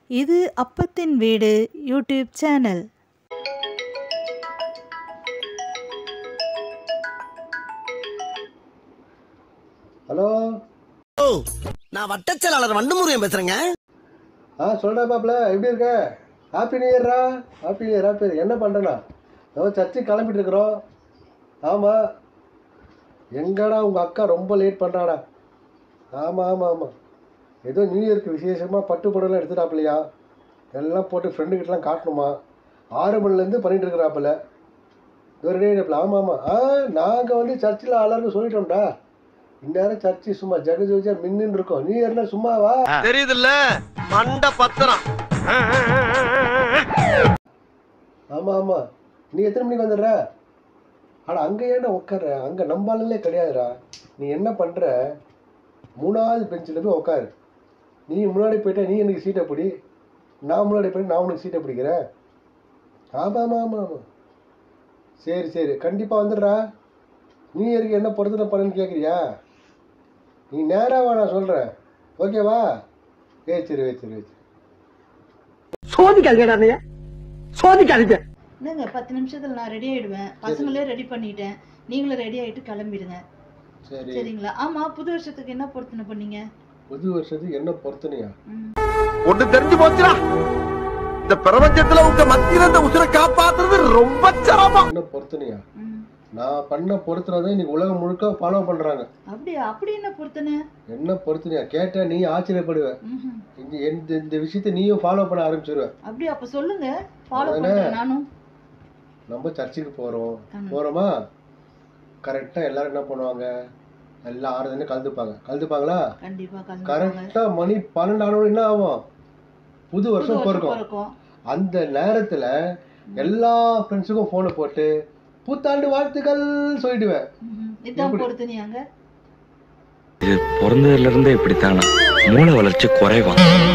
இது அப்பத்தின் வீடு YouTube channel hello ஓ நான் வட்டச்செயலாளர் வண்டுமுருகன் பேசுறேங்க ஆ சொல்டா மாப்ள எப்படி இருக்க ஹாப்பி நியூ இயர்ரா happy new year happy year என்ன பண்ணுறேண்ணா நம்ம சர்ச்சு கிளம்பிட்டு இருக்கிறோம் ஆமாம் எங்கடா உங்கள் அக்கா ரொம்ப லேட் பண்ணுறாடா ஆமாம் ஆமாம் ஆமாம் ஏதோ நியூ இயர்க்கு விசேஷமாக பட்டு புடவைலாம் எடுத்துட்டாப்புலையா எல்லாம் போட்டு ஃப்ரெண்டுக்கிட்டலாம் காட்டணுமா ஆறு மணிலேருந்து பண்ணிட்டு இருக்கிறாப்புல ஒரு டே ஆமாம் ஆமாம் ஆ நாங்கள் வந்து சர்ச்சில் எல்லாருக்கும் சொல்லிட்டோம்டா இந்நேரம் சர்ச்சு சும்மா ஜெகஜோஜா மின்னுன்னு இருக்கோம் நியூ இயர்னா சும்மாவா தெரியுதுல்ல மண்ட பத்திரம் ஆமாம் ஆமாம் நீ எத்தனை மணிக்கு வந்துடுற அட அங்கே ஏன்டா உட்கார்ற அங்கே நம்பாலே கிடையாதுடா நீ என்ன பண்ணுற மூணாவது பெஞ்சில் போய் உட்காரு நீ முன்னாடி போயிட்டா நீ எனக்கு சீட்டை பிடி நான் முன்னாடி போயிட்டு நான் உனக்கு சீட்டை பிடிக்கிறேன் ஆமாம் ஆமாம் ஆமாம் ஆமாம் சரி சரி கண்டிப்பாக வந்துடுறா நீ இயருக்கு என்ன பொருத்தனை பண்ணுன்னு கேட்குறியா நீ நேராக வா நான் சொல்கிறேன் ஓகேவா ஏ சரி வே சரி வே சரி சோதிக்காதீங்கடா நீங்க சோதிக்காதீங்க என்னங்க பத்து நிமிஷத்துல நான் ரெடி ஆயிடுவேன் பசங்களே ரெடி பண்ணிட்டேன் நீங்களும் ரெடி ஆயிட்டு கிளம்பிடுங்க சரி சரிங்களா ஆமா புது வருஷத்துக்கு என்ன பொருத்தனை பண்ணீங்க புது வருஷத்துக்கு என்ன பொருத்தனையா ம். ஒண்ணு தெரிஞ்சு போச்சுடா இந்த பிரபஞ்சத்துல உங்க மத்தியில இந்த உசுரை காப்பாத்துறது ரொம்ப சிரமம் என்ன பொருத்தனையா ம். நான் பண்ண பொருத்தனை தான் இன்னைக்கு உலகம் முழுக்க ஃபாலோ பண்றாங்க அப்படியா அப்படி என்ன பொருத்தனை என்ன பொருத்தனையா கேட்டா நீ ஆச்சரியப்படுவ ம்ஹும். இந்த இந்த இந்த விஷயத்தை நீயும் ஃபாலோ பண்ண ஆரம்பிச்சிருவ அப்படியா அப்ப சொல்லுங்க ஃபாலோ அதானே? பண்றேன் நானும் நம்ம சர்ச்சுக்கு போறோம் ஆமா. போறோமா கரெக்டா எல்லாரும் என்ன பண்ணுவாங்க எல்லாம் ஆறு தானே கலந்துப்பாங்க கலந்துப்பாங்களா கண்டிப்பா கலந்துப்பாங்க கரெக்டா மணி பன்னெண்டு ஆனோட என்ன ஆகும் புது புது வருஷம் வருஷம் பிறக்கும் பிறக்கும் அந்த நேரத்துல எல்லா ஃப்ரெண்ட்ஸுக்கும் போனை போட்டு புத்தாண்டு வாழ்த்துக்கள் சொல்லிடுவேன் ம்ஹும். இதான் எப்படி? பொருத்தனையாங்க இது பிறந்ததுல இருந்தே இப்படித்தானா மூளை வளர்ச்சி குறைவா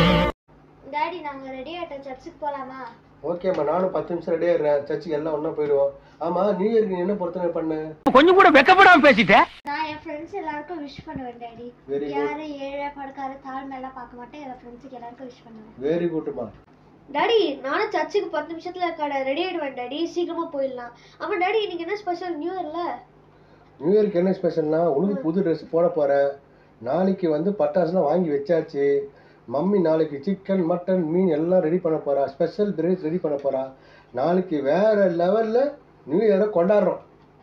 டாடி நாங்க ரெடி ஆயிட்டோம் சர்ச்சுக்கு போலாமா ஓகேம்மா நானும் பத்து நிமிஷம் ரெடி ஆயிடுறேன் சர்ச்சுக்கு எல்லாம் ஒன்றா போயிடுவோம் ஆமா நியூ இயர்க்கு நீ என்ன பொருத்தனை பண்ண கொஞ்சம் கூட வெக்கப்படாம பேசிட்ட நான் என் ஃப்ரெண்ட்ஸ் எல்லாருக்கும் விஷ் பண்ணுவேன் டாடி வெரி குட் யாரு ஏழை படுக்காத தாழ்மை எல்லாம் பார்க்க மாட்டேன் என் ஃப்ரெண்ட்ஸுக்கு எல்லாருக்கும் விஷ் பண்ணுவேன் வெரி குட்மா டாடி நானும் சர்ச்சுக்கு பத்து நிமிஷத்துல கடை ரெடி ஆயிடுவேன் டாடி சீக்கிரமா போயிடலாம் ஆமா டாடி இன்னைக்கு என்ன ஸ்பெஷல் நியூ இயர்ல நியூ இயர்க்கு என்ன ஸ்பெஷல்னா உனக்கு புது ட்ரெஸ் போட போறேன் நாளைக்கு வந்து பட்டாசுலாம் வாங்கி வச்சாச்சு மம்மி நாளைக்கு சிக்கன் மட்டன் மீன் எல்லாம் ரெடி பண்ண போறா ஸ்பெஷல் ட்ரெஸ் ரெடி பண்ண போறா நாளைக்கு வேற லெவல்ல நியூ இயரை கொண்டாடுறோம்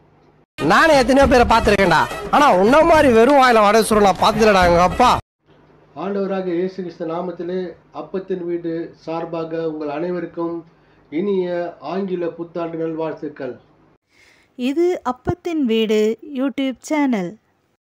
நானே எத்தனையோ பேரை பார்த்திருக்கேன்டா ஆனா உன்ன மாதிரி வெறும் வாயில வடை சுருள் நான் பார்த்ததுலடா எங்க அப்பா ஆண்டவராக இயேசு கிறிஸ்து நாமத்திலே அப்பத்தின் வீடு சார்பாக உங்கள் அனைவருக்கும் இனிய ஆங்கில புத்தாண்டு நல்வாழ்த்துக்கள் இது அப்பத்தின் வீடு யூடியூப் சேனல்